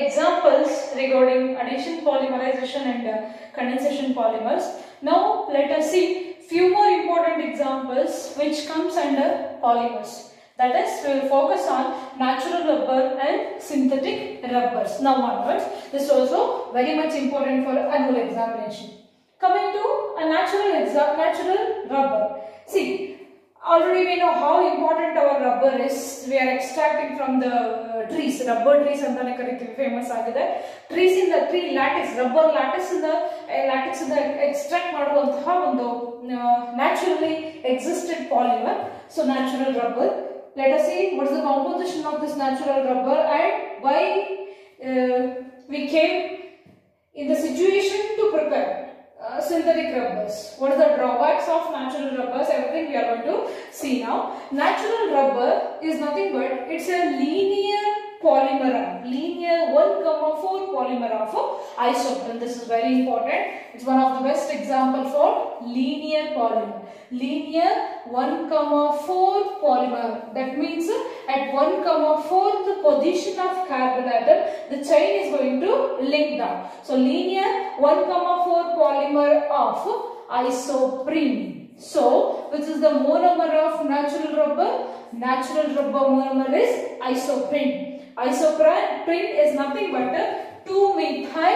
examples regarding addition polymerization and uh, condensation polymers. Now let us see few more important examples which comes under polymers. That is, we will focus on natural rubber and synthetic rubbers. Now onwards, this is also very much important for annual examination. Coming to a natural exa- natural rubber. See, already we know how important our rubber is. We are extracting from the uh, trees, rubber trees ಅಂತಾನೆ ಕರಿತೀವಿ famous ಆಗಿದೆ trees ಇಂದ tree ಲ್ಯಾಟಿಕ್ಸ್ rubber ಲ್ಯಾಟಿಕ್ಸ್ ಇಂದ ಲ್ಯಾಟಿಕ್ಸ್ ಇಂದ extract ಮಾಡುವಂತಹ ಒಂದು naturally existed polymer so natural rubber let us see what is the composition of this natural rubber and why uh, we came in the situation to prepare uh, synthetic rubbers. What are the drawbacks of natural rubbers? Everything we are going to see now. Natural rubber is nothing but it's a linear polymer, linear 1 comma 4 polymer of isoprene. This is very important. It's one of the best example for linear polymer. Linear 1 comma 4 polymer. That means uh, at 1 comma 4th position of carbon atom, the chain is going to link down. So linear 1 comma 4 polymer of isoprene. So, which is the monomer of natural rubber? Natural rubber monomer is isoprene. Isoprene is nothing but 2-methyl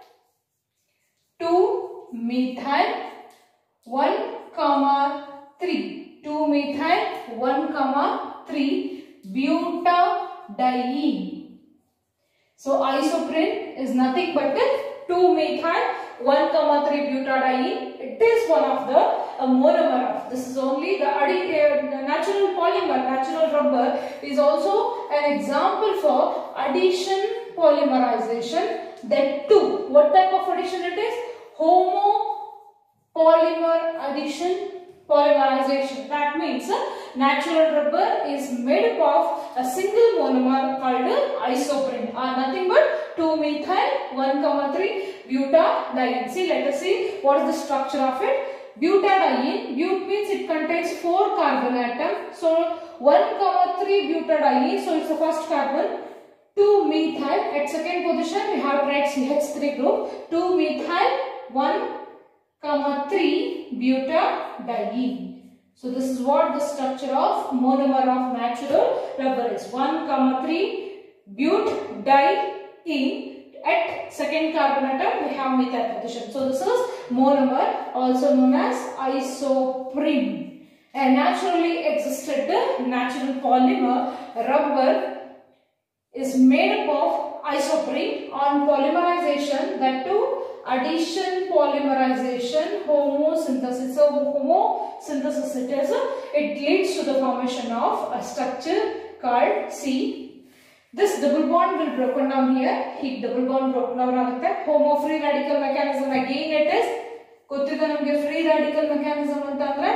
2-methyl 1 comma 3 2-methyl 1 comma 3 butadiene. So isoprene is nothing but 2-methyl 1 comma 3 butadiene. It is one of the a monomer of. This is only the, addi- uh, the natural polymer, natural rubber is also an example for addition polymerization. That too, what type of addition it is? Homo polymer addition polymerization. That means uh, natural rubber is made up of a single monomer called uh, isoprene or nothing but 2-methyl 1,3 butadiene. See, let us see what is the structure of it. Butadiene, but means it contains 4 carbon atom. So 1,3 butadiene, so it's the first carbon. 2 methyl at second position we have right CH3 group 2 methyl 1 comma 3 butadiene. So this is what the structure of monomer of natural rubber is. 1 comma 3 butadiene. At second carbon atom we have methyl position. So this is monomer also known as isoprene. A naturally existed natural polymer rubber is made up of isoprene on polymerization that too addition polymerization homosynthesis so homosynthesis it is it leads to the formation of a structure called C this double bond will broken down here he double bond broken down ಆಗುತ್ತೆ homo free radical mechanism again it is ಗೊತ್ತಿದೆ ನಮಗೆ free radical mechanism ಅಂತ ಅಂದ್ರೆ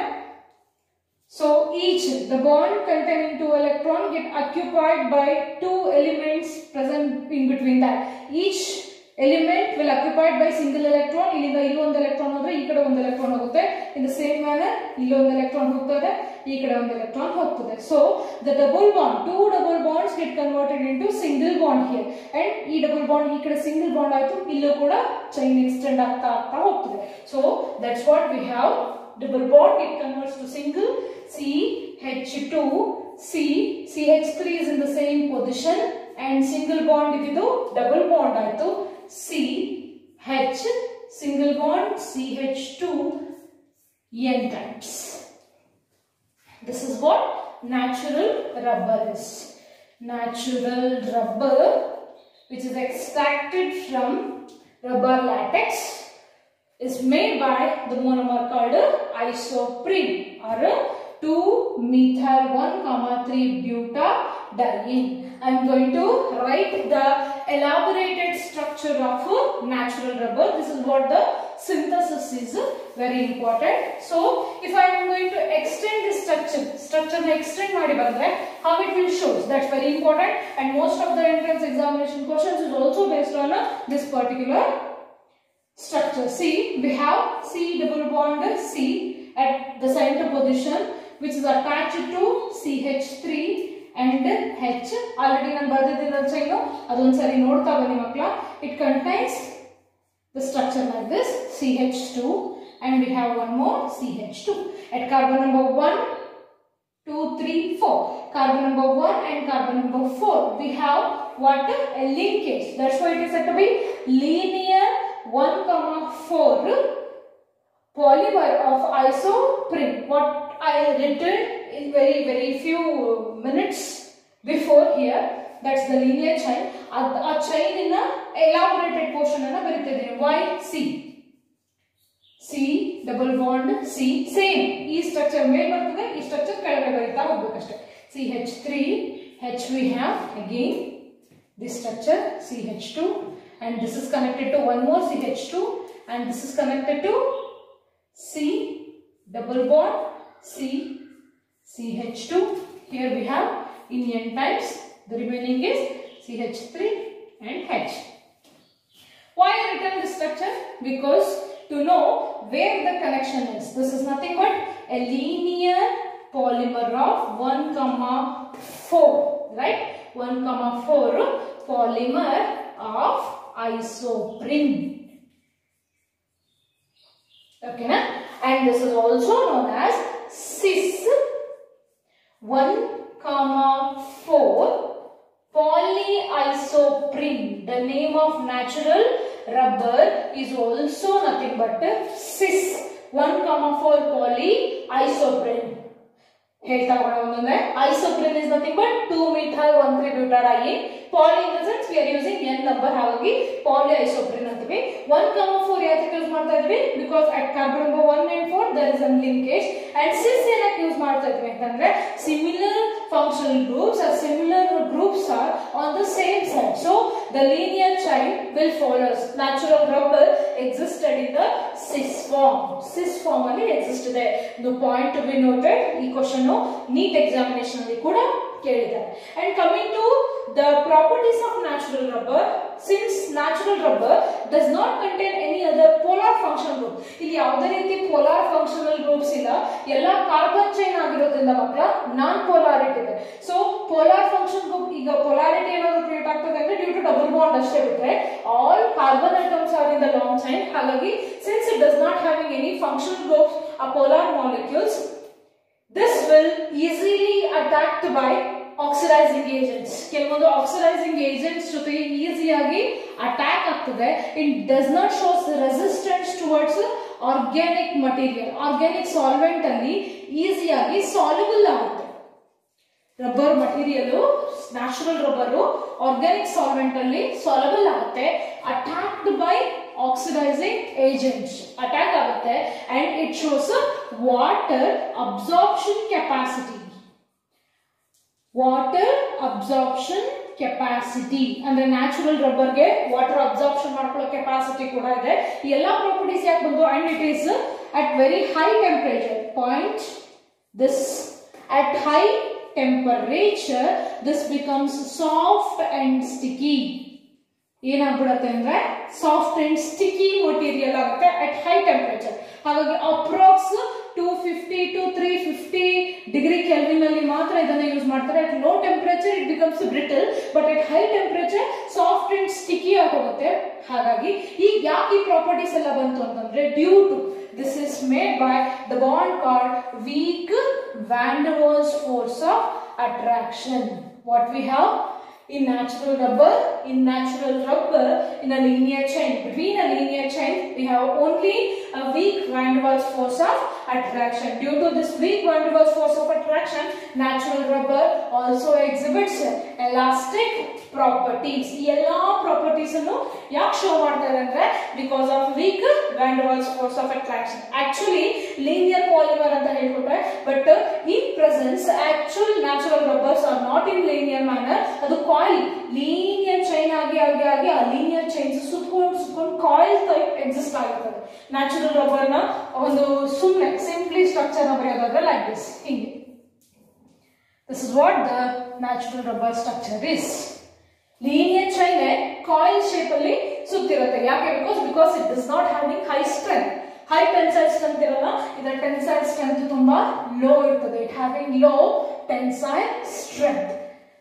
so each the bond containing two electron get occupied by two elements present in between that. Each element will occupied by single electron. ಇಲ್ಲಿಂದ ಇಲ್ಲೊಂದು electron ಹೋದ್ರೆ ಈ ಕಡೆ ಒಂದು ಎಲೆಕ್ಟ್ರಾನ್ ಹೋಗುತ್ತೆ ಇನ್ ದ ಸೇಮ್ ಮ್ಯಾನರ್ ಇಲ್ಲೊಂದು ಎಲೆಕ್ಟ್ರಾನ್ ಹೋಗ್ತದೆ ಈ ಕಡೆ ಒಂದು ಎಲೆಕ್ಟ್ರಾನ್ ಹೋಗ್ತದೆ so the double bond two double bonds get converted into single bond here and ಈ ಡಬಲ್ ಬಾಂಡ್ ಈ ಕಡೆ ಸಿಂಗಲ್ ಬಾಂಡ್ ಆಯ್ತು ಇಲ್ಲೂ ಕೂಡ ಚೈನ್ ಎಕ್ಸ್ಟೆಂಡ್ ಆಗ್ತಾ ಆಗ್ತಾ ಹೋಗ್ತದೆ so that's what we have double bond it converts to single CH2 C CH3 is in the same position and single bond ಇದು double bond ಆಯ್ತು C H single bond CH2 N times this is what natural rubber is natural rubber which is extracted from rubber latex is made by the monomer called isoprene or 2-methyl 1 comma 3 butadiene. I am going to write the elaborated structure of natural rubber. This is what the synthesis is very important. So, if I am going to extend this structure, structure na extend ಮಾಡಿ ಬಂದ್ರೆ how it will show. That's very important and most of the entrance examination questions is also based on uh, this particular structure. See, we have C double bond C at the center position which is attached to CH3 and H already ನಾನು ಬರ್ದಿದ್ದೀನಿ chain ಅದೊಂದ್ಸರಿ ನೋಡ್ತಾ ಬನ್ನಿ ಮಕ್ಕಳ it contains the structure like this CH2 and we have one more CH2 at carbon number 1 2 3 4 carbon number 1 and carbon number 4 we have what a linkage that's why it is said to be linear 1 comma 4 polymer of isoprene what I written in very very few minutes before here that's the linear chain ಅದ್ ಆ chain ಇನ್ನ elaborated portion ಅನ್ನ ಬರೀತಿದ್ದೀನಿ why C C double bond C same ಈ structure ಮೇಲೆ ಬರ್ತದೆ ಈ structure ಕೆಳಗಡೆ ಬರೀತಾ ಹೋಗ್ಬೇಕಷ್ಟೇ C H three H we have again this structure CH2 and this is connected to one more CH2 and this is connected to C double bond C CH2 here we have in n times the remaining is CH3 and H why I written this structure because to know where the connection is this is nothing but a linear polymer of 1 comma 4 right 1 comma 4 polymer of isoprene okay na? and this is also known as cis 1 comma 4 polyisoprene the name of natural rubber is also nothing but cis 1 comma 4 polyisoprene ಹೇಳ್ತಾ ಹೋಗೋಣ ಒಂದೊಂದೇ isoprene is nothing but two methyl one three butadiene poly in the sense we are using N number ಹಾಗಾಗಿ ಪಾಲಿ ಐಸೋಪ್ರಿನ್ ಅಂತೀವಿ one comma four ಯಾಕೆ use ಮಾಡ್ತಾ ಇದ್ವಿ because at carbon number one and four there is an linkage and cis ಏನಕ್ಕೆ use ಮಾಡ್ತಾ ಇದ್ವಿ ಅಂತಂದ್ರೆ similar functional groups are similar groups are on the same side so the linear chain will follows natural rubber existed in the cis form cis form ಅಲ್ಲಿ exist ಇದೆ ಒಂದು point to be noted ಈ question NEET examination ಅಲ್ಲಿ ಕೂಡ ಕೇಳಿದ್ದಾರೆ and coming to the properties of natural rubber since natural rubber does not contain any other polar function group ಇಲ್ಲಿ ಯಾವುದೇ ರೀತಿ ಪೋಲಾರ್ ಫಂಕ್ಷನಲ್ ಗ್ರೂಪ್ಸ್ ಇಲ್ಲ ಎಲ್ಲ ಕಾರ್ಬನ್ ಚೈನ್ ಆಗಿರೋದ್ರಿಂದ ಮಾತ್ರ ನಾನ್ ಪೋಲಾರಿಟಿ ಇದೆ ಸೊ ಪೋಲಾರ್ ಫಂಕ್ಷನ್ ಗ್ರೂಪ್ ಈಗ ಪೊಲಾರಿಟಿ ಏನಾದ್ರು ಕ್ರಿಯೇಟ್ ಆಗ್ತದೆ ಅಂದ್ರೆ ಡ್ಯೂ ಟು ಡಬಲ್ ಬಾಂಡ್ ಅಷ್ಟೇ ಬಿಟ್ರೆ all carbon items are in the long chain ಹಾಗಾಗಿ since it does not having any functional groups ಆ polar molecules this will easily attacked by oxidizing agents ಕೆಲವೊಂದು oxidizing agents ಜೊತೆಗೆ ಈಸಿಯಾಗಿ attack ಆಗ್ತದೆ it does not shows resistance towards organic material organic solvent ಅಲ್ಲಿ ಈಸಿಯಾಗಿ soluble ಆಗುತ್ತೆ rubber material natural rubber organic solvent ಅಲ್ಲಿ soluble ಆಗುತ್ತೆ attacked by oxidising agents attack ಆಗುತ್ತೆ and it shows water absorption capacity water absorption capacity ಅಂದ್ರೆ natural ರಬ್ಬರ್ಗೆ water absorption ಮಾಡ್ಕೊಳ್ಳೋ capacity ಕೂಡ ಇದೆ ಈ ಎಲ್ಲಾ ಪ್ರಾಪರ್ಟೀಸ್ ಯಾಕೆ ಬಂದು and it is at very high temperature point this at high temperature this becomes soft and sticky ಏನಾಗ್ಬಿಡತ್ತೆ ಅಂದ್ರೆ soft and sticky material ಆಗುತ್ತೆ ಅಟ್ ಹೈ ಟೆಂಪರೇಚರ್ ಹಾಗಾಗಿ approx two fifty to three fifty degree kelvin ಅಲ್ಲಿ ಮಾತ್ರ ಇದನ್ನ use ಮಾಡ್ತಾರೆ at low temperature it becomes brittle but at high temperature soft and sticky ಆಗೋಗುತ್ತೆ ಹಾಗಾಗಿ ಈಗ ಯಾಕೆ ಈ ಪ್ರಾಪರ್ಟೀಸ್ ಎಲ್ಲ ಬಂತು ಅಂತಂದ್ರೆ due to this is made by the bond card weak van der Waals force of attraction what we have in natural rubber in natural rubber in a linear chain between a linear chain we have only a weak van der Waals force of attraction due to this weak van der Waals force of attraction natural rubber also exhibits elastic properties ಈ ಎಲ್ಲಾ properties ಅನ್ನು ಯಾಕೆ show ಮಾಡ್ತಾರೆ ಅಂದ್ರೆ because of weak van der Waals force of attraction actually linear polymer ಅಂತ ಹೇಳ್ಕೊಟ್ರೆ but in presence actual natural rubbers are not in linear manner ಅದು coil linear chain ಆಗಿ ಆಗಿ ಆಗಿ ಆ ಲೀನಿಯರ್ ಚೈನ್ಸ್ ಸುತ್ಕೊಂಡು ಸುತ್ಕೊಂಡು ಕಾಯಿಲ್ ಟೈಪ್ ಎಕ್ಸಿಸ್ಟ್ ಆಗಿರ್ತದೆ ನ್ಯಾಚುರಲ್ ರಬ್ಬರ್ ನ ಒಂದು ಸುಮ್ಮನೆ ಸಿಂಪ್ಲಿ ಸ್ಟ್ರಕ್ಚರ್ ನ ಬರೆಯೋದಾದ್ರೆ ಲೈಕ್ ದಿಸ್ ಹಿಂಗೆ this is what the natural rubber structure is linear chain coil shape ಅಲ್ಲಿ ಸುತ್ತಿರುತ್ತೆ ಯಾಕೆ because because it is not having high strength high tensile strength ಇರಲ್ಲ ಇದರ ಟೆನ್ಸೈಲ್ ಸ್ಟ್ರೆಂತ್ ತುಂಬಾ ಲೋ ಇರ್ತದೆ it having low tensile strength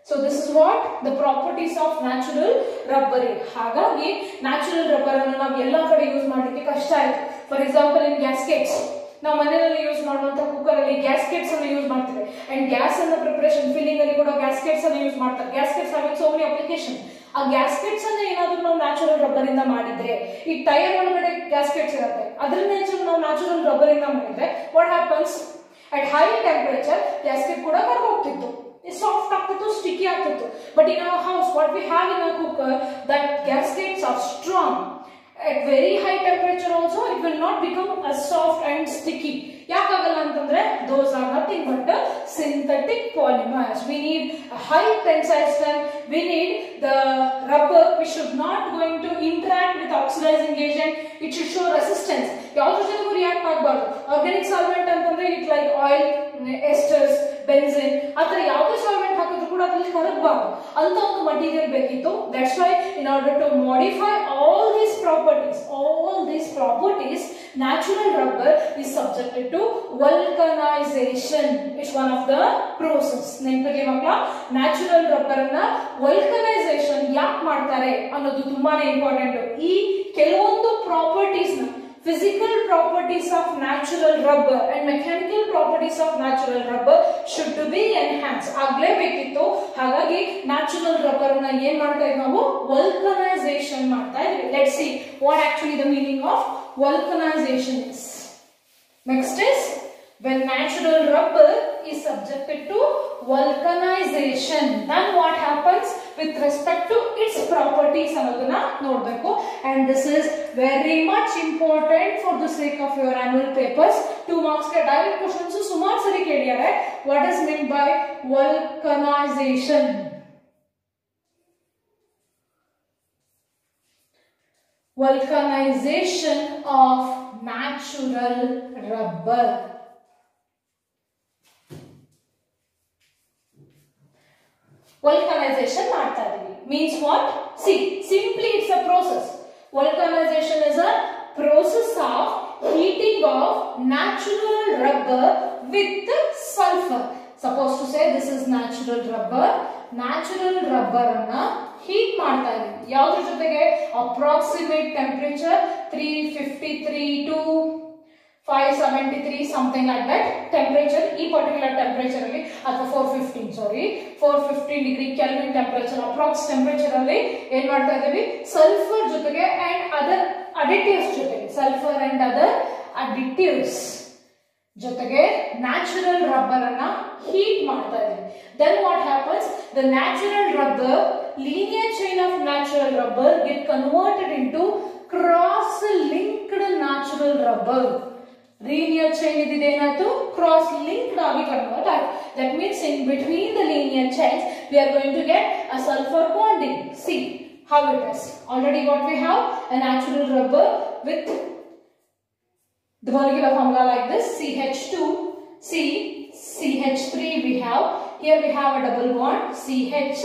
so this is what the properties of natural rubber ಹಾಗಾಗಿ natural rubber ಅನ್ನು ನಾವು ಎಲ್ಲಾ ಕಡೆ ಯೂಸ್ ಮಾಡಲಿಕ್ಕೆ ಕಷ್ಟ ಆಯ್ತು ಫಾರ್ ಎಕ್ಸಾಂಪಲ್ ಇನ್ ಗ್ಯಾಸ್ಕೆಟ್ಸ್ ನಾವು ಮನೆಯಲ್ಲಿ ಯೂಸ್ ಮಾಡುವಂತ ಕುಕ್ಕರ್ ಅಲ್ಲಿ ಗ್ಯಾಸ್ಕೆಟ್ಸ್ ಅನ್ನು ಯೂಸ್ ಮಾಡ್ತೇವೆ ಅಂಡ್ ಗ್ಯಾಸ್ ಅನ್ನ ಪ್ರಿಪರೇಷನ್ ಫಿಲ್ಲಿಂಗ್ ಅಲ್ಲಿ ಕೂಡ ಗ್ಯಾಸ್ಕೆಟ್ಸ್ ಅನ್ನು ಯೂಸ್ ಮಾಡ್ತಾರೆ gaskets having so many application ಆ ಗ್ಯಾಸ್ಕೆಟ್ಸ್ ಅನ್ನ ಏನಾದ್ರೂ ನಾವು ನ್ಯಾಚುರಲ್ ರಬ್ಬರ್ ಇಂದ ಮಾಡಿದ್ರೆ ಈ ಟೈರ್ ಒಳಗಡೆ ಗ್ಯಾಸ್ಕೆಟ್ಸ್ ಇರುತ್ತೆ ಅದನ್ನ ನಾವು ನ್ಯಾಚುರಲ್ ರಬ್ಬರ್ ಇಂದ ಮಾಡಿದ್ರೆ what happens at high temperature gasket ಕೂಡ ಕರ್ಗೋಗ್ತಿತ್ತು ಸಾಫ್ಟ್ ಆಗ್ತಿತ್ತು ಸ್ಟಿಕ್ಕಿ ಆಗ್ತಿತ್ತು but in our house what we have in a cooker that gaskets are strong at very high temperature also it will not become as soft and sticky ಯಾಕಾಗಲ್ಲ ಅಂತಂದ್ರೆ those are nothing but uh, synthetic polymers we need a high tensile strength we need the rubber which should not going to interact with oxidizing agent it should show resistance ಯಾವ್ದ್ರ ಜೊತೆಗೂ react ಆಗಬಾರ್ದು organic solvent ಅಂತಂದ್ರೆ it like oil esters benzene ಆತರ ಯಾವುದೇ solvent ಹಾಕಿದ್ರು ಕೂಡ ಅದ್ರಲ್ಲಿ ಕರಗಬಾರ್ದು ಅಂತ ಒಂದು ಮಟೀರಿಯಲ್ ಬೇಕಿತ್ತು that's why in order to modify all these properties all these properties natural rubber is subjected to vulcanization it's one of the process ನೆನಪಿರ್ಲಿ ಮಕ್ಕಳ ನ್ಯಾಚುರಲ್ ರಬ್ಬರ್ ಅನ್ನ ವಲ್ಕನೈಸೇಷನ್ ಯಾಕೆ ಮಾಡ್ತಾರೆ ಅನ್ನೋದು ತುಂಬಾನೇ ಇಂಪಾರ್ಟೆಂಟ್ ಈ ಕೆಲವೊಂದು ಪ್ರಾಪರ್ಟೀಸ್ ನ physical properties of natural rubber and mechanical properties of natural rubber should to be enhanced ಆಗ್ಲೇಬೇಕಿತ್ತು ಹಾಗಾಗಿ ನ್ಯಾಚುರಲ್ ರಬ್ಬರ್ ನ ಏನ್ ಮಾಡ್ತಾ ಇದ್ವಿ ನಾವು ವಲ್ಕನೈಸೇಷನ್ ಮಾಡ್ತಾ ಇದ್ವಿ let see what actually the meaning of vulcanization is next is when natural rubber is subjected to vulcanization then what happens with respect to its properties ಅನ್ನೋದನ್ನ ನೋಡಬೇಕು and this is very much important for the sake of your annual papers two marks ಗೆ direct questions ಸುಮಾರು ಸರಿ ಕೇಳಿದ್ದಾರೆ what is meant by vulcanization vulcanization of natural rubber vulcanization ಮಾಡ್ತಾ ಇದೀವಿ means what see simply it's a process vulcanization is a process of heating of natural rubber with sulfur suppose to say this is natural rubber natural rubber ಅನ್ನ heat ಮಾಡ್ತಾ ಇದೀವಿ ಯಾವ್ದ್ರ ಜೊತೆಗೆ approximate temperature three fifty three two five seventy three something like that temperature ಈ particular temperature ಅಲ್ಲಿ ಅಥವಾ four fifteen sorry four fifteen degree kelvin temperature approx temperature ಅಲ್ಲಿ ಏನ್ ಮಾಡ್ತಾ ಇದ್ದೀವಿ ಸಲ್ಫರ್ ಜೊತೆಗೆ ಅಂಡ್ ಅದರ್ ಅಡಿಟಿವ್ಸ್ ಜೊತೆಗೆ ಸಲ್ಫರ್ ಅಂಡ್ ಅದರ್ ಅಡಿಟಿವ್ಸ್ ಜೊತೆಗೆ ನ್ಯಾಚುರಲ್ ರಬ್ಬರ್ ಅನ್ನ ಹೀಟ್ ಮಾಡ್ತಾ ಇದ್ದೀವಿ then what happens the natural rubber linear chain of natural rubber get converted into cross linked natural rubber linear chain ಇದಿದೆ ಏನಾಯ್ತು cross linked ಆಗಿ convert ಆಯ್ತು that means in between the linear chains we are going to get a sulphur bonding see how it is already what we have a natural rubber with the molecular formula like this CH2 C CH3 we have here we have a double bond CH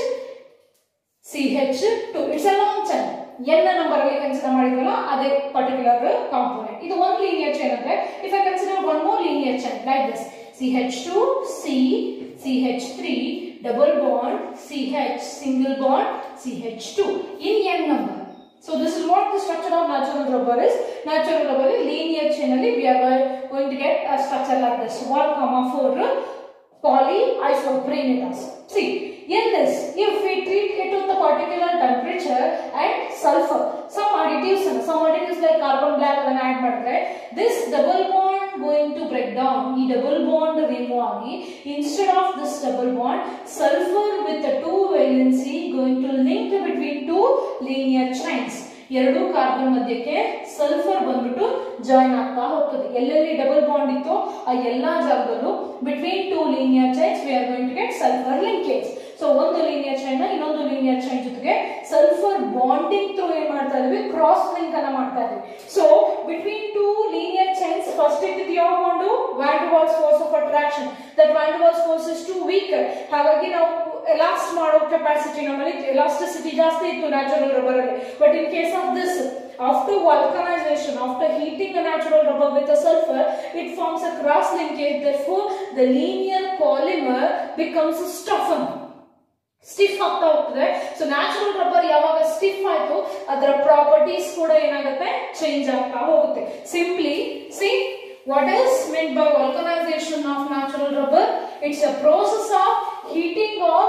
CH2 it's a long chain N number ಅಲ್ಲಿ consider ಮಾಡಿದ್ವಲ್ಲ ಅದೇ particular component ಇದು ಒಂದು linear chain ಅಂದ್ರೆ if I consider one more linear chain like this CH2 C CH3 double bond CH single bond CH2 in n number so this is what the structure of natural rubber is natural rubber linear chain ಅಲ್ಲಿ we are going to get a structure like this 1 comma 4 polyisoprene it has see in this if we treat it with a particular temperature and sulfur some additives some additives like carbon black ಅದನ್ನ add ಮಾಡಿದ್ರೆ this double bond going to break down ಈ double bond remove ಆಗಿ instead of this double bond sulfur with the two valency going to link between two linear chains ಎರಡು carbon ಮಧ್ಯಕ್ಕೆ sulphur ಬಂದ್ಬಿಟ್ಟು join ಆಗ್ತಾ ಹೋಗ್ತದೆ ಎಲ್ಲೆಲ್ಲಿ double bond ಇತ್ತು ಆ ಎಲ್ಲಾ ಜಾಗದಲ್ಲೂ between two linear chains we are going to get sulphur linkage so ಒಂದು ಲೀನಿಯರ್ ಚೈನ್ ಇನ್ನೊಂದು ಲೀನಿಯರ್ ಚೈನ್ ಜೊತೆಗೆ ಸಲ್ಫರ್ ಬಾಂಡಿಂಗ್ ಥ್ರೂ ಏನ್ ಮಾಡ್ತಾ ಇದೀವಿ ಕ್ರಾಸ್ ಲಿಂಕ್ ಅನ್ನ ಮಾಡ್ತಾ ಇದೀವಿ so between two linear chains first ಇದ್ದಿದ್ದು ಯಾವ bond van Waals force of attraction that van Waals force is too weak ಹಾಗಾಗಿ ನಾವು ಎಲಾಸ್ಟ್ ಮಾಡೋ ಕೆಪಾಸಿಟಿ ನಮ್ಮಲ್ಲಿ ಎಲಾಸ್ಟಿಸಿಟಿ ಜಾಸ್ತಿ ಇತ್ತು ನ್ಯಾಚುರಲ್ ರಬ್ಬರ್ ಅಲ್ಲಿ but in case of this after vulcanization after heating a natural rubber with a sulfur it forms a cross linkage therefore the linear polymer becomes stiffened stiff ಆಗ್ತಾ ಹೋಗ್ತದೆ so natural rubber ಯಾವಾಗ stiff ಆಯ್ತು ಅದರ properties ಕೂಡ ಏನಾಗುತ್ತೆ change ಆಗ್ತಾ ಹೋಗುತ್ತೆ simply see what is meant by vulcanization of natural rubber it's a process of heating of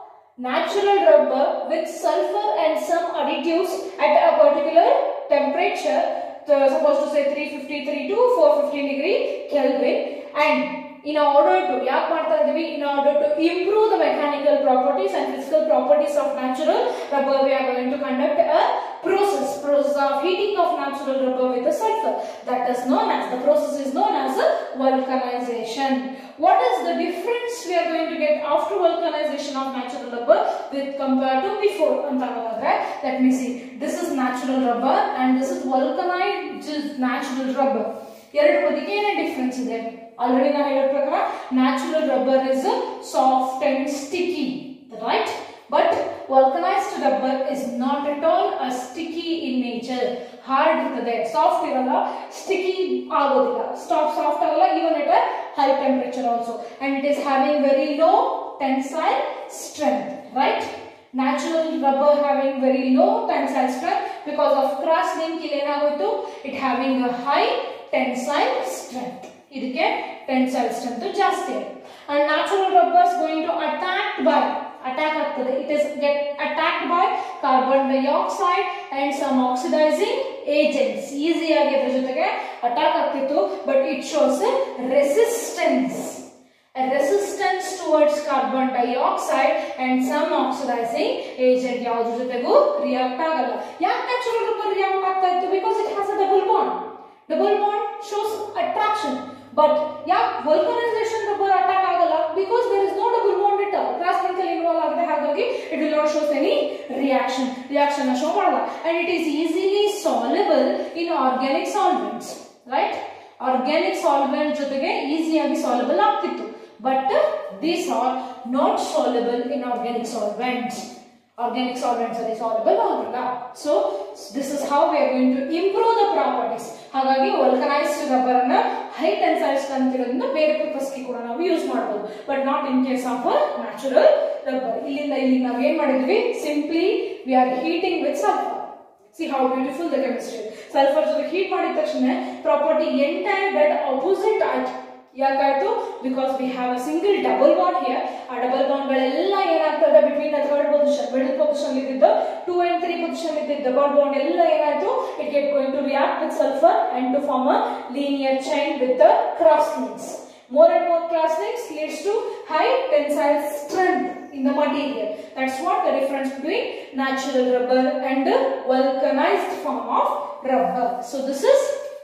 natural rubber with sulfur and some additives at a particular temperature so supposed to say 353 to 450 degree kelvin and in order to ಯಾಕೆ ಮಾಡ್ತಾ ಇದೀವಿ in order to improve the mechanical properties and physical properties of natural rubber we are going to conduct a process process of heating of natural rubber with the sulfur that is known as the process is known as a vulcanization what is the difference we are going to get after vulcanization of natural rubber with compared to before ಅಂತ ನೋಡಿದ್ರೆ let me see this is natural rubber and this is vulcanized natural rubber ಎರಡು ಬದಿಗೆ ಏನೇ difference ಇದೆ already ನಾನು ಹೇಳಿದ ಪ್ರಕಾರ natural rubber is soft and sticky right but vulcanized rubber is not at all a sticky in nature hard ಇರ್ತದೆ soft ಇರಲ್ಲ sticky ಆಗೋದಿಲ್ಲ ಸ್ಟಾಪ್ ಸಾಫ್ಟ್ ಆಗಲ್ಲ even at a high temperature also and it is having very low tensile strength right natural rubber having very low tensile strength because of cross link ಇಲ್ಲಿ ಏನಾಗೋಯ್ತು it having a high tensile strength ಇದಕ್ಕೆ tensile strength ಜಾಸ್ತಿ ಇದೆ and natural rubbers going to attack by attack ಆಗ್ತದೆ it is get attacked by carbon dioxide and some oxidizing agents ಈಸಿಯಾಗಿ ಅದ್ರ ಜೊತೆಗೆ attack ಆಗ್ತಿತ್ತು but it shows resistance resistance towards carbon dioxide and some oxidizing agent ಯಾವ್ದ್ರ ಜೊತೆಗೂ react ಆಗಲ್ಲ ಯಾಕೆ natural rubber react ಆಗ್ತಾ ಇತ್ತು because it has a double bond double bond shows attraction but ಯಾಕೆ ವಲ್ಕನೈಸೇಷನ್ ರಬ್ಬರ್ ಅಟ್ಯಾಕ್ ಆಗಲ್ಲ because there is no double bond it cross link ಅಲ್ಲಿ involve ಆಗಿದೆ ಹಾಗಾಗಿ it will not shows any reaction reaction show ಮಾಡಲ್ಲ and it is easily soluble in organic solvents right organic solvent ಜೊತೆಗೆ ಈಸಿಯಾಗಿ soluble ಆಗ್ತಿತ್ತು but these are not soluble in organic solvents organic solvents ಅಲ್ಲಿ soluble ಆಗಲ್ಲ so this is how we are going to improve the properties ಹಾಗಾಗಿ vulcanized rubber ಅನ್ನ high tensile strength ಇರೋದ್ರಿಂದ ಬೇರೆ ಪರ್ಪಸ್ಗೆ ಕೂಡ ನಾವು ಯೂಸ್ ಮಾಡಬಹುದು but not in case of natural rubber ಇಲ್ಲಿಂದ ಇಲ್ಲಿ ನಾವು ಏನ್ ಮಾಡಿದ್ವಿ simply we are heating with sulphur see how beautiful the chemistry sulphur ಜೊತೆ ಹೀಟ್ ಮಾಡಿದ ತಕ್ಷಣ ಪ್ರಾಪರ್ಟಿ ಎಂಟೈರ್ ಡೆಡ್ ಅಪೋಸಿಟ್ ಆಯ್ತು ಯಾಕಾಯ್ತು because we have a single double bond here ಆ ಡಬಲ್ ಬಾಂಡ್ ಗಳೆಲ್ಲ ಏನಾಗ್ತದೆ between the third position middle position ಇದ್ದಿದ್ದು two and three position ಇದ್ದಿದ್ದು ಡಬಲ್ ಬಾಂಡ್ ಎಲ್ಲ ಏನಾಯ್ತು it get going to react with sulphur and to form a linear chain with the cross links more and more cross links leads to high tensile strength in the material that's what the difference between natural rubber and the vulcanized form of rubber so this is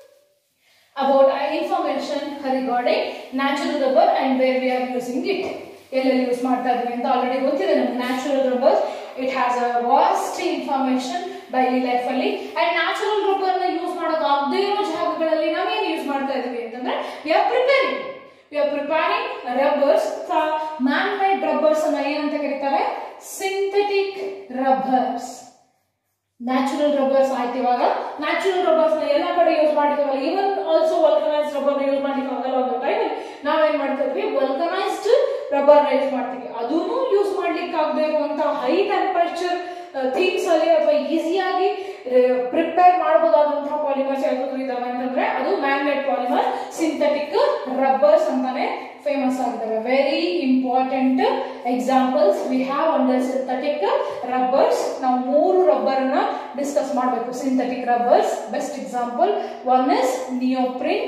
about uh, information regarding natural rubber and where we are using it. ಎಲ್ಲೆಲ್ಲಿ use ಮಾಡ್ತಾ ಇದ್ವಿ ಅಂತ already ಗೊತ್ತಿದೆ ನಮ್ಗೆ natural rubber it has a vast information daily life ಅಲ್ಲಿ and natural rubber ನ use ಮಾಡೋಕೆ ಆಗದೇ ಇರೋ ಜಾಗಗಳಲ್ಲಿ ನಾವೇನು ಯೂಸ್ ಮಾಡ್ತಾ ಇದೀವಿ ಅಂತಂದ್ರೆ we are preparing we are preparing rubbers man made rubbers ಅನ್ನ ಏನಂತ ಕರೀತಾರೆ ಸಿಂಥೆಟಿಕ್ ರಬ್ಬರ್ಸ್ ನ್ಯಾಚುರಲ್ ರಬ್ಬರ್ಸ್ ಆಯ್ತು ಇವಾಗ ನ್ಯಾಚುರಲ್ ರಬ್ಬರ್ಸ್ ನ ಎಲ್ಲ ಕಡೆ ಯೂಸ್ ಮಾಡಿದೀವಲ್ಲ even also vulcanized rubber use ಮಾಡ್ಲಿಕ್ಕೆ ಆಗಲ್ಲ ಒಂದು ಟೈಮ್ ನಾವೇನ್ ಮಾಡ್ತಾ ಇದ್ವಿ ವಲ್ಕನೈಸ್ಡ್ ರಬ್ಬರ್ ನ ಯೂಸ್ ಮಾಡ್ತೀವಿ ಅದನ್ನು ಯೂಸ್ ಮಾಡ್ಲಿಕ್ಕೆ ಆಗದೆ ಇರುವಂತ ಹೈ ಟೆಂಪರೇಚರ್ ಥಿಂಗ್ಸ್ ಅಲ್ಲಿ ಅಥವಾ ಈಸಿಯಾಗಿ ಪ್ರಿಪೇರ್ ಮಾಡಬಹುದಾದಂತಹ ಪಾಲಿಮರ್ಸ್ ಯಾವ್ದಾದ್ರು ಇದಾವೆ ಅಂತಂದ್ರೆ ಅದು man made polymer synthetic rubbers ಅಂತಾನೆ ಫೇಮಸ್ ಆಗಿದ್ದಾವೆ very important examples we have under synthetic rubbers ನಾವು ಮೂರು ರಬ್ಬರ್ ಅನ್ನ ಡಿಸ್ಕಸ್ ಮಾಡಬೇಕು synthetic rubbers best example one is neoprene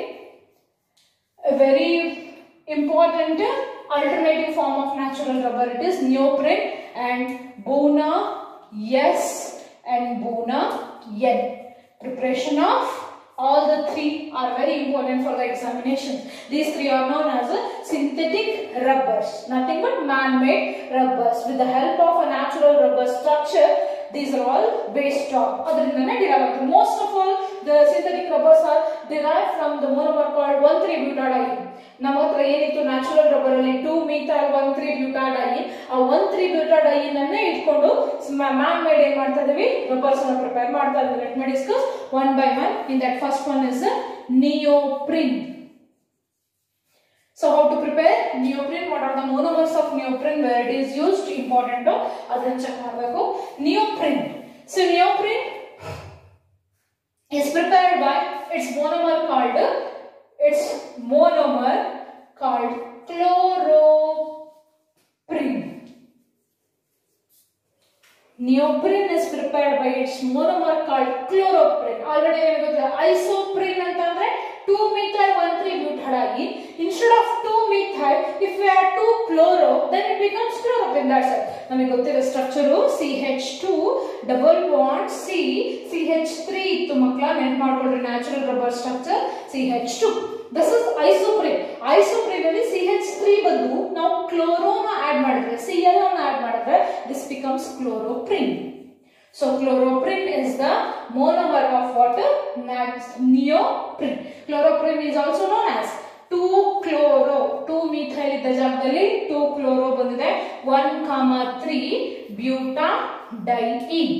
very important alternative form of natural rubber it is neoprene and bona yes and bona yen preparation of all the three are very important for the examination these three are known as uh, synthetic rubbers nothing but man-made rubbers with the help of a natural rubber structure these are all based on ಅದರಿಂದನೇ derive ಆಗುತ್ತೆ most of all the synthetic rubbers are derived from the monomer called 1,3-butadiene ನಮ್ಮ ಹತ್ರ ಏನಿತ್ತು natural rubber ಅಲ್ಲಿ two methyl one three butadiene ಆ one three ಬ್ಯೂಟಾಡೈನ್ ಅನ್ನೇ ಇಟ್ಕೊಂಡು man made ಏನ್ ಮಾಡ್ತಾ ಇದೀವಿ ರಬ್ಬರ್ಸ್ ಅನ್ನ ಪ್ರಿಪೇರ್ ಮಾಡ್ತಾ ಇದೀವಿ let me discuss one by one in that first one is neoprene So how to prepare neoprene? What are the monomers of neoprene? Where it is used? Important. ಅದನ್ನ check ಮಾಡಬೇಕು neoprene. So neoprene is prepared by its monomer called its monomer called chloroprene. Neoprene is prepared by its monomer called chloroprene. Already ನಿಮಗೆ ಗೊತ್ತಿಲ್ಲ isoprene ಅಂತಂದ್ರೆ 2 methyl 1 3 butadiene. Instead of 2 methyl, if we add 2 chloro, then it becomes chloroprene. That's it. ನಮಗೆ ಗೊತ್ತಿರೋ structure CH2 double bond C CH3 ಇತ್ತು ಮಕ್ಕಳ ನೆನ್ಪು ಮಾಡ್ಕೊಳ್ರಿ natural rubber structure CH2 this is isoprene isoprene ಅಲ್ಲಿ CH3 ಬದಲು ನಾವು ಕ್ಲೋರೋನ ಆಡ್ ಮಾಡಿದ್ರೆ Cl ಅನ್ನು ಆಡ್ ಮಾಡಿದ್ರೆ this becomes chloroprene So chloroprene is the monomer of what? Neoprene. Chloroprene is also known as 2-chloro. 2 methyl ಇದ್ದ ಜಾಗದಲ್ಲಿ 2-chloro ಬಂದಿದೆ 1, 3 butadiene.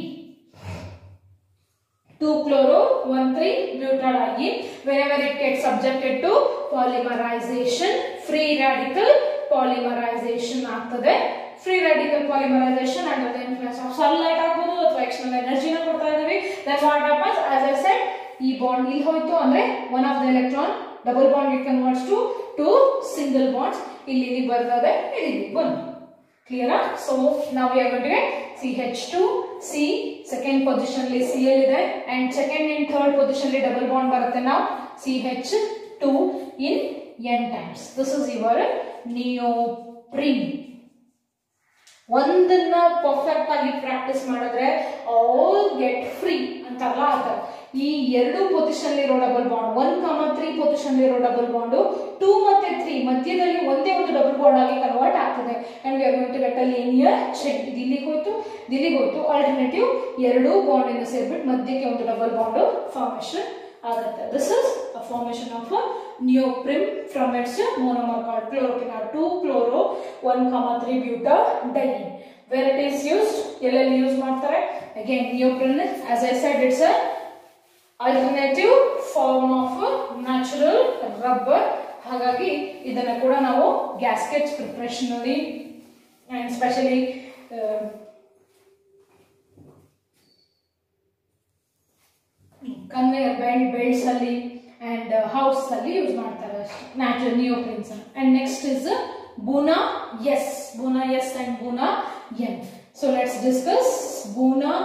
2-chloro, 1,3 butadiene. Whenever it gets subjected to polymerization, free radical polymerization ಆಗ್ತದೆ free radical polymerization under the influence of sunlight ಆಗ್ಬೋದು ಅಥವಾ external ಎನರ್ಜಿನ ಕೊಡ್ತಾ ಇದೀವಿ then what happens as I said ಈ ಬಾಂಡ್ ಇಲ್ಲಿ ಹೋಯ್ತು ಅಂದ್ರೆ one of the electron double bond it converts to two single bonds ಇಲ್ಲಿ ಇಲ್ಲಿ ಬರ್ತದೆ ಇಲ್ಲಿ ಬಂದು ಕ್ಲಿಯರಾ ಸೊ ನಾವು ಯಾವಂದ್ರೆ C H two C second position ಅಲ್ಲಿ ಸಿ ಎಲ್ ಇದೆ and second and third position ಅಲ್ಲಿ ಡಬಲ್ ಬಾಂಡ್ ಬರುತ್ತೆ ನಾವು C H two in N times this is your neoprene ಒಂದನ್ನ ಪರ್ಫೆಕ್ಟ್ ಆಗಿ ಪ್ರಾಕ್ಟೀಸ್ ಮಾಡಿದ್ರೆ ಆಲ್ ಗೆಟ್ ಫ್ರೀ ಅಂತಾರಲ್ಲ ಆ ಥರ ಈ ಎರಡು ಪೊಸಿಷನ್ ಇರೋ double bond one comma three position ಇರೋ ಡಬಲ್ ಬಾಂಡ್ ಟೂ ಮತ್ತೆ ತ್ರೀ ಮಧ್ಯದಲ್ಲಿ ಒಂದೇ ಒಂದು ಡಬಲ್ ಬಾಂಡ್ ಆಗಿ ಕನ್ವರ್ಟ್ ಆಗ್ತದೆ and we are going to get a linear check ಇದು ಇಲ್ಲಿಗೆ ಹೋಯ್ತು ಇಲ್ಲಿಗೆ ಹೋಯ್ತು ಆಲ್ಟರ್ನೇಟಿವ್ ಎರಡು ಬಾಂಡ್ ಇಂದ ಸೇರ್ಬಿಟ್ಟು ಮಧ್ಯಕ್ಕೆ ಒಂದು ಡಬಲ್ ಬಾಂಡ್ ಫಾರ್ಮೇಶನ್ ಆಗುತ್ತೆ this is a formation of a neoprene from its monomer called chloroprene or 2 chloro 1 comma 3 butadiene where it is used ಎಲ್ಲೆಲ್ಲಿ ಯೂಸ್ ಮಾಡ್ತಾರೆ again neoprene as i said it's a alternative form of natural rubber ಹಾಗಾಗಿ ಇದನ್ನ ಕೂಡ ನಾವು gaskets preparation ಅಲ್ಲಿ and specially conveyor belt belts ಅಲ್ಲಿ and hose ಅಲ್ಲಿ use ಮಾಡ್ತಾರೆ natural neoprenes and next is Buna S Buna S and Buna N so let's discuss Buna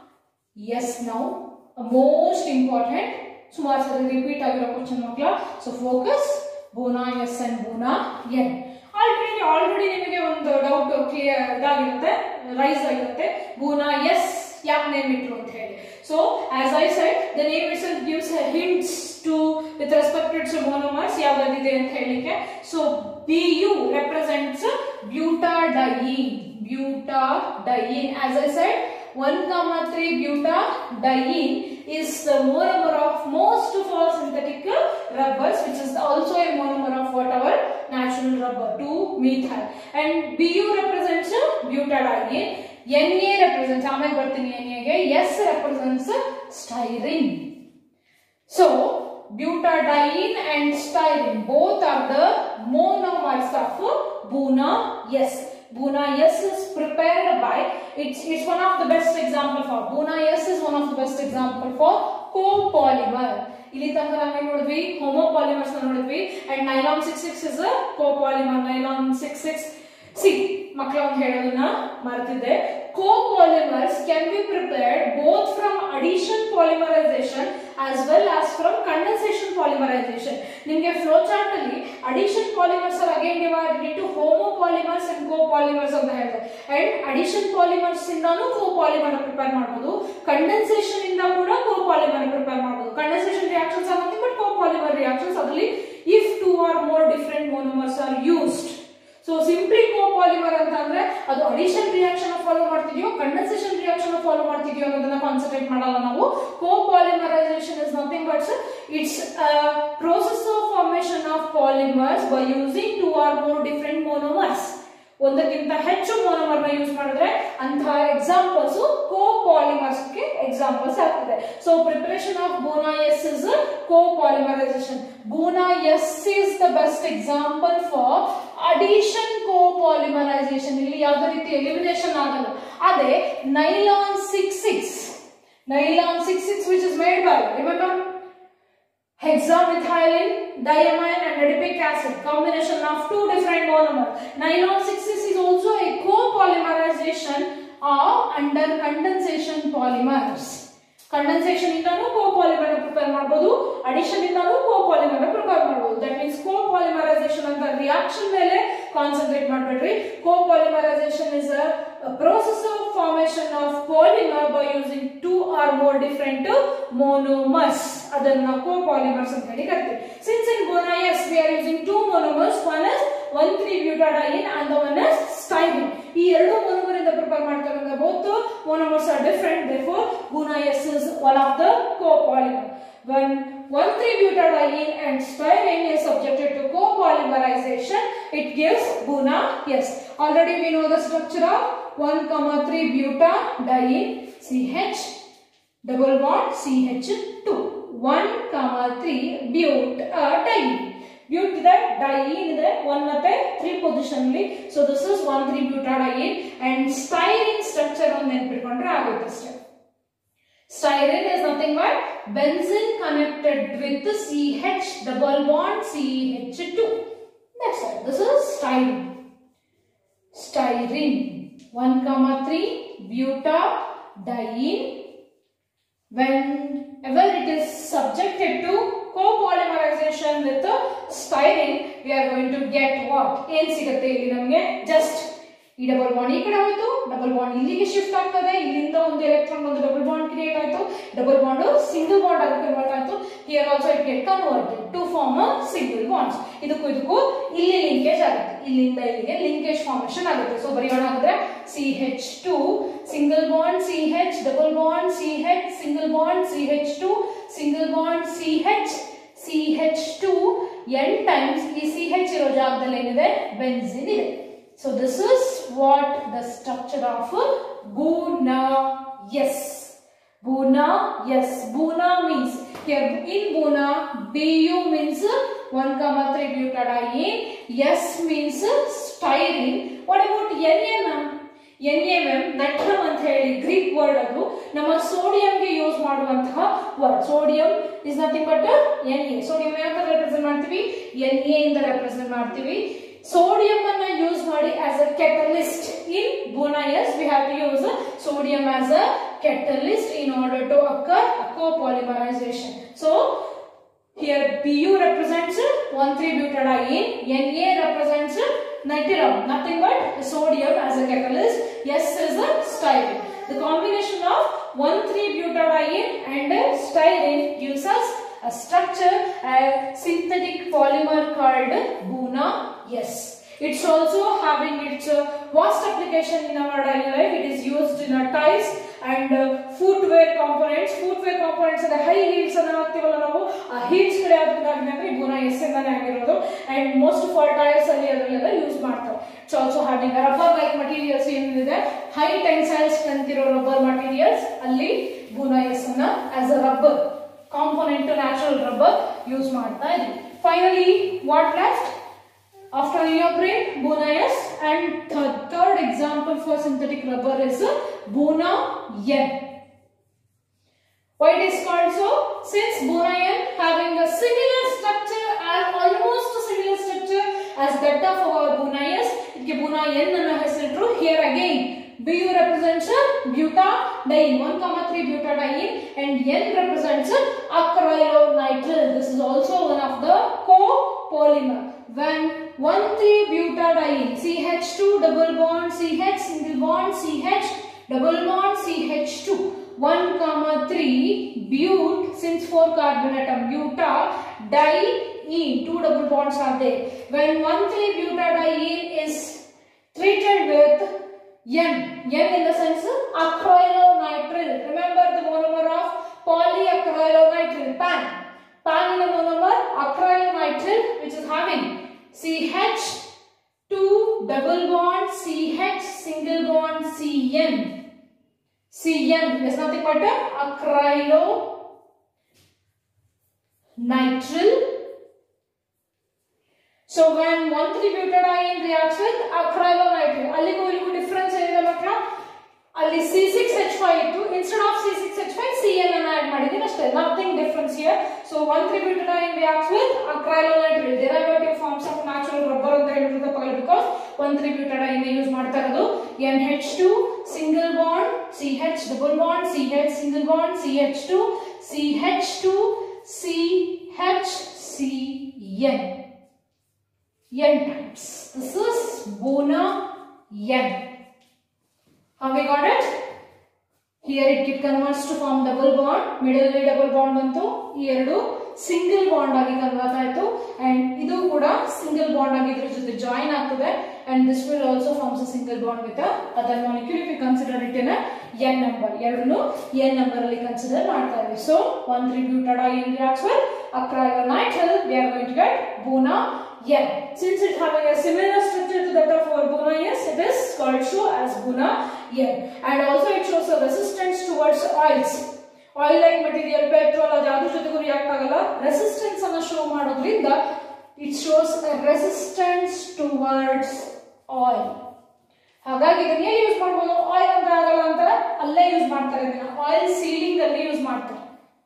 S now most important ಸುಮಾರು ಸರಿ ರಿಪೀಟ್ ಆಗಿರೋ question ಮಕ್ಕಳ so focus Buna S and Buna N already already ನಿಮಗೆ ಒಂದು doubt clear ಇದಾಗಿರುತ್ತೆ rice ಆಗಿರುತ್ತೆ ಬೂನಾ S ಯಾಕೆ name ಇಟ್ರು ಅಂತ ಹೇಳಿ so as I said the name it's gives hints to with respect to monomers ಯಾವ್ದಾದಿದೆ ಅಂತ ಹೇಳಿಕ್ಕೆ so B U represents butadiene butadiene as I said 1 comma 3 butadiene is the monomer of most of our synthetic rubbers which is also a monomer of whatever natural rubber 2 methyl and Bu represents butadiene Na represents ಆಮೇಲೆ ಬರ್ತೀನಿ Na ಗೆ S represents styrene so butadiene and styrene both are the monomers of Buna S Buna S is prepared by it's it's one of the best example for Buna S is one of the best example for copolymer ಇಲ್ಲಿ ತನಕ ನಾವೇನ್ ನೋಡಿದ್ವಿ homopolymers ನೋಡಿದ್ವಿ and nylon six six is copolymer nylon six six see ಮಕ್ಕಳ ಒಂದು ಹೇಳೋದನ್ನ ಮರೆತಿದ್ದೆ copolymers can be prepared both from addition polymerization as well as from condensation polymerization ನಿಮಗೆ ಫ್ಲೋ ಚಾರ್ಟ್ ಅಲ್ಲಿ addition polymers are again divided into homopolymers and copolymers ಅಂತ ಹೇಳಿದೆ and addition polymers ಇಂದಾನು copolymer prepare ಮಾಡಬಹುದು condensation ಇಂದ ಕೂಡ copolymer prepare ಮಾಡಬಹುದು condensation reactions are nothing but co polymer reactions ಅದರಲ್ಲಿ if two or more different monomers are used so simply copolymer ಅಂತ ಅಂದ್ರೆ ಅದು ಅಡಿಷನ್ ರಿಯಾಕ್ಷನ್ ಫಾಲೋ ಮಾಡ್ತಿದ್ಯೋ ಕಂಡೆನ್ಸೇಷನ್ ರಿಯಾಕ್ಷನ್ ಫಾಲೋ ಮಾಡ್ತಿದ್ಯೋ ಅನ್ನೋದನ್ನ ಕಾನ್ಸಂಟ್ರೇಟ್ ಮಾಡಲ್ಲ ನಾವು copolymerization is nothing but it's process of formation of polymers by using two or more different monomers ಒಂದಕ್ಕಿಂತ ಹೆಚ್ಚು ಮೋನೋಮರ್ ನ ಯೂಸ್ ಮಾಡಿದ್ರೆ ಅಂತಹ ಎಕ್ಸಾಂಪಲ್ಸ್ ಕೋಪಾಲಿಮರ್ಸ್ ಗೆ ಎಕ್ಸಾಂಪಲ್ಸ್ ಆಗ್ತದೆ so preparation of Buna S is copolymerization Buna S is the best best example for addition copolymerization ಇಲ್ಲಿ ಯಾವುದೇ ರೀತಿ ಎಲಿಮಿನೇಷನ್ ಆಗಲ್ಲ ಅದೇ nylon six six nylon six six which is made by remember hexamethylene, diamine and adipic acid combination of two different monomers. Nylon 6 is also a copolymerization of under condensation polymers. Condensation ಇಂದನೂ copolymer prepare ಮಾಡಬಹುದು addition ಇಂದನೂ copolymer prepare ಮಾಡಬಹುದು that means copolymerization ಅಂತ reaction ಮೇಲೆ concentrate ಮಾಡಬೇಡ್ರಿ copolymerization is a process of formation of polymer by using two or more different monomers ಅದನ್ನ ನಾವು copolymers ಅಂತ ಹೇಳಿ ಕರಿತೀವಿ since in Bona yes we are using two monomers one is 1,3-butadiene and the one is styrene ಈ ಎರಡು monomer ಇಂದ prepare ಮಾಡ್ತಕ್ಕಂಥ both monomers are different therefore Bona yes is one of the copolymer when 1,3-butadiene and styrene is subjected to copolymerization it gives Buna yes already we know the structure of 1 comma 3 butadiene CH double bond CH2 1 comma 3 butadiene ಬ್ಯೂಟ್ ಇದೆ dine ಇದೆ one ಮತ್ತೆ three position ಅಲ್ಲಿ so this is one three butadiene and styrene structure ಒಂದು ನೆನ್ಪಿಟ್ಕೊಂಡ್ರೆ ಆಗುತ್ತೆ ಅಷ್ಟೇ Styrene is nothing but benzene connected with the CH double bond CH2. That's all. This is styrene. Styrene 1 comma 3 butadiene. Whenever it is subjected to copolymerization with the styrene, we are going to get what? ಏನ್ ಸಿಗುತ್ತೆ ಇಲ್ಲಿ ನಮಗೆ just ಈ double bond ಈ ಕಡೆ ಹೋಯ್ತು double bond ಇಲ್ಲಿಗೆ shift ಆಗ್ತದೆ ಇಲ್ಲಿಂದ ಒಂದು ಎಲೆಕ್ಟ್ರಾನ್ ಒಂದು ಡಬಲ್ ಬಾಂಡ್ ಕ್ರಿಯೇಟ್ ಆಯ್ತು ಡಬಲ್ ಬಾಂಡ್ ಸಿಂಗಲ್ ಬಾಂಡ್ ಆಗಿ ಕನ್ವರ್ಟ್ ಆಯ್ತು here also it get converted to form a single bonds ಇದಕ್ಕೂ ಇದಕ್ಕೂ ಇಲ್ಲಿ ಲಿಂಕೇಜ್ ಆಗುತ್ತೆ ಇಲ್ಲಿಂದ ಇಲ್ಲಿಗೆ ಲಿಂಕೇಜ್ ಫಾರ್ಮೇಶನ್ ಆಗುತ್ತೆ ಸೊ ಬರೆಯೋಣ ಅಂದ್ರೆ C H two single bond C H double bond C H single bond C H two single bond C H C H two N times ಈ ಸಿ ಹೆಚ್ ಇರೋ ಜಾಗದಲ್ಲಿ ಏನಿದೆ ಬೆನ್ಸಿನ್ ಇದೆ So this is what the structure of Buna yes. Buna yes. Buna means here in Buna Bu means 1 comma 3 butadiene. S means styrene. What about NaM? NaM ನಟ್ರಮ್ ಅಂತ ಹೇಳಿ Greek word ಅದು ನಮ್ಮ ಸೋಡಿಯಂಗೆ use ಮಾಡುವಂತಹ word sodium is nothing but N A sodium ಯಾವ represent ಮಾಡ್ತೀವಿ N A ಇಂದ represent ಮಾಡ್ತೀವಿ sodium ಅನ್ನ ಯೂಸ್ ಮಾಡಿ as a catalyst in Bonayas we have to use sodium as a catalyst in order to occur a copolymerization so here Bu represents 1,3-butadiene Na represents nitrogen nothing but sodium as a catalyst S is a styrene the combination of 1,3-butadiene and styrene gives us a structure a synthetic polymer called Buna yes it's also having its uh, vast application in our daily life it is used in our ties and uh, footwear components footwear components ಅಂದ್ರೆ high heels ಅನ್ನ ಹಾಕ್ತಿವಲ್ಲ ನಾವು ಆ heels ಕಡೆ ಆದ್ರೆ ಬೂನ S ಇಂದಾನೆ ಆಗಿರೋದು and most for tyres ಅಲ್ಲಿ ಅದರಲ್ಲೆಲ್ಲ ಯೂಸ್ ಮಾಡ್ತಾರೆ it's also having rubber like materials ಏನಿದೆ ಹೈ ಟೆನ್ಸೈಲ್ ಸ್ಟ್ರೆಂತ್ ಇರೋ ರಬ್ಬರ್ ಮಟೀರಿಯಲ್ಸ್ ಅಲ್ಲಿ ಬೂನ ಎಸ್ ಅನ್ನ as a rubber component natural rubber use ಮಾಡ್ತಾ ಇದ್ವಿ finally what left after neoprene bonus and th third example for synthetic rubber is bona N. Why it is called so? Since bona N having a similar structure as almost a similar structure as that of our bonus, ಇದಕ್ಕೆ bona N ಅನ್ನ ಹೆಸರಿಟ್ರು here again Bu represents butadiene 1 comma 3 butadiene and N represents acrylonitrile. This is also one of the copolymer. When 1,3-butadiene CH2 double bond CH single bond CH double bond CH2 1 comma 3 but since 4 carbon atom buta diene two double bonds are there when 1,3-butadiene is treated with N N in the sense acrylonitrile remember the monomer of polyacrylonitrile pan pan in the monomer acrylonitrile which is having CH 2 double bond CH single bond CN. CN is nothing but a acrylo nitrile so when 1,3-butadiene reacts with acrylonitrile ಅಲ್ಲಿಗೂ ಇಲ್ಲಿಗೂ difference ಏನಿದೆ ಮಕ್ಕಳ ಅಲ್ಲಿ C six H five ಇತ್ತು instead of C six H five C L ಅನ್ನ add ಮಾಡಿದ್ದೀನಿ ಅಷ್ಟೇ nothing difference here so one three butadiene reacts with acrylonitrile derivative forms of natural rubber ಅಂತ ಹೇಳಿದ್ರೆ ತಪ್ಪಾಗಲ್ಲ because one three butadiene use ಮಾಡ್ತಾ ಇರೋದು N H two single bond C H double bond C H single bond C H two C H two C H C N n times. This is Bona n. Have we got it? Here it get converts to form double bond. Middle ಅಲ್ಲಿ double bond ಬಂತು ಈ ಎರಡು single bond ಆಗಿ convert ಆಯ್ತು and ಇದು ಕೂಡ single bond ಆಗಿ ಇದ್ರ ಜೊತೆ ಜಾಯಿನ್ ಆಗ್ತದೆ and this will also forms a single bond with other molecule if you consider it in N number ಎರಡನ್ನು ಎನ್ ನಂಬರ್ ಅಲ್ಲಿ ಕನ್ಸಿಡರ್ ಮಾಡ್ತಾ ಇದ್ವಿ so one three butadiene reacts with acrylonitrile we are going to get Bona N. Since it having a similar structure to that of our Bona S, it is called show as Bona N. And also it shows a resistance towards oils. Oil like material petrol ಅದು ಯಾವ್ದ್ರ ಜೊತೆಗೂ react ಆಗಲ್ಲ resistance ಅನ್ನ show ಮಾಡೋದ್ರಿಂದ it shows resistance towards oil ಹಾಗಾಗಿ ಇದನ್ನ ಏನ್ use ಮಾಡ್ಬೋದು ಆಯಿಲ್ ಅಂತ ಆಗಲ್ಲ ಅಂತ ಅಲ್ಲೇ ಯೂಸ್ ಮಾಡ್ತಾರೆ ಇದನ್ನ ಆಯಿಲ್ ಸೀಲಿಂಗ್ ಅಲ್ಲಿ ಯೂಸ್ ಮಾಡ್ತಾರೆ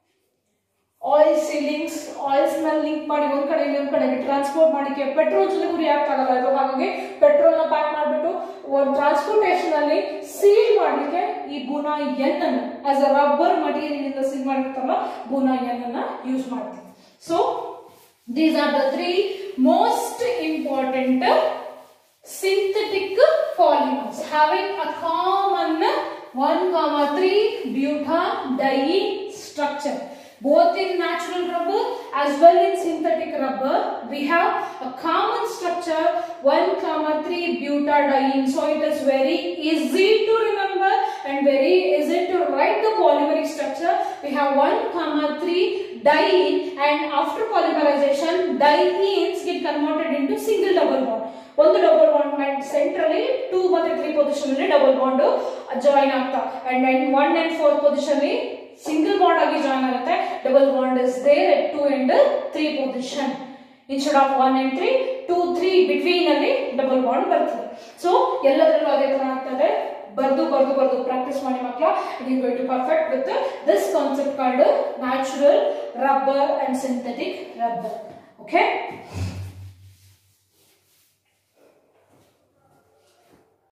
ಆಯಿಲ್ ಸೀಲಿಂಗ್ಸ್ ಆಯಿಲ್ಸ್ ನಲ್ಲಿ ಲಿಂಕ್ ಮಾಡಿ ಒಂದ್ ಕಡೆ ಇನ್ನೊಂದ್ ಕಡೆಗೆ ಟ್ರಾನ್ಸ್ಪೋರ್ಟ್ ಮಾಡಿಕೆ ಪೆಟ್ರೋಲ್ ಜೊತೆಗೂ ರಿಯಾಕ್ಟ್ ಆಗಲ್ಲ ಇದು ಹಾಗಾಗಿ ಪೆಟ್ರೋಲ್ ನ ಪ್ಯಾಕ್ ಮಾಡಿಬಿಟ್ಟು ಒಂದು ಟ್ರಾನ್ಸ್ಪೋರ್ಟೇಷನ್ ಅಲ್ಲಿ ಸೀಲ್ ಮಾಡ್ಲಿಕ್ಕೆ ಈ ಬುನಾ ಎನ್ ಅನ್ನು ಆಸ್ ಅ ರಬ್ಬರ್ ಮಟೀರಿಯಲ್ ಇಂದ ಸೀಲ್ ಮಾಡಿರ್ತಾರಲ್ಲ ಬುನಾ ಎನ್ ಅನ್ನ ಯೂಸ್ ಮಾಡ್ತೀವಿ so these are the three most important synthetic polymers having a common 1 comma 3 butadiene structure both in natural rubber as well in synthetic rubber we have a common structure 1 comma 3 butadiene so it is very easy to remember and very easy to write the polymeric structure we have 1 comma 3 diene and after polymerization dienes get converted into single double bond ಒಂದು double bond and centrally two ಮತ್ತೆ three position ಅಲ್ಲಿ double bond join ಆಗ್ತಾ and and one and four position ಅಲ್ಲಿ single bond ಆಗಿ join ಆಗುತ್ತೆ double bond is there at two and three position instead of one and three two three between ಅಲ್ಲಿ double bond ಬರ್ತದೆ ಸೊ ಎಲ್ಲದರಲ್ಲೂ ಅದೇ ತರ ಆಗ್ತದೆ ಬರ್ದು ಬರ್ದು ಬರ್ದು ಪ್ರಾಕ್ಟೀಸ್ ಮಾಡಿ ಮಕ್ಕಳ it is going to perfect with this concept called natural rubber and synthetic rubber okay